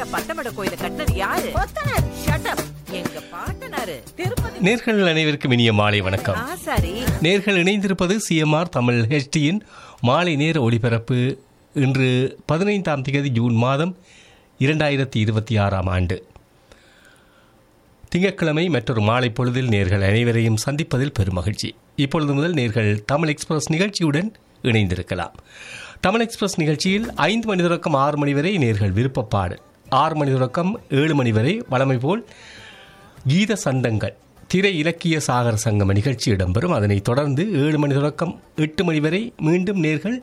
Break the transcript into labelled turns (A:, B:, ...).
A: பத்தமட கோயில கட்டினது யாரு
B: கொத்தனார்
A: ஷட் அப் எங்க பாட்டனாரு திருப்பதி
C: நேர்கள் அனைவருக்கும் இனிய மாலை வணக்கம்
A: ஆசாரி
C: நேர்கள் இணைந்திருப்பது சிஎம்ஆர் தமிழ் ஹெச்டியின் மாலை நேர ஒளிபரப்பு இன்று பதினைந்தாம் தேதி ஜூன் மாதம் இரண்டாயிரத்தி இருபத்தி ஆறாம் ஆண்டு திங்கட்கிழமை மற்றொரு மாலை பொழுதில் நேர்கள் அனைவரையும் சந்திப்பதில் பெருமகிழ்ச்சி இப்பொழுது முதல் நேர்கள் தமிழ் எக்ஸ்பிரஸ் நிகழ்ச்சியுடன் இணைந்திருக்கலாம் தமிழ் எக்ஸ்பிரஸ் நிகழ்ச்சியில் ஐந்து மணி தொடக்கம் ஆறு மணி வரை நேர்கள் விருப்பப்பாடு ஆறு மணி தொடக்கம் ஏழு மணி வரை வழமை போல் கீத சந்தங்கள் திரை இலக்கிய சாகர சங்கம நிகழ்ச்சி இடம்பெறும் அதனைத் தொடர்ந்து ஏழு மணி தொடக்கம் எட்டு மணி வரை மீண்டும் நேர்கள்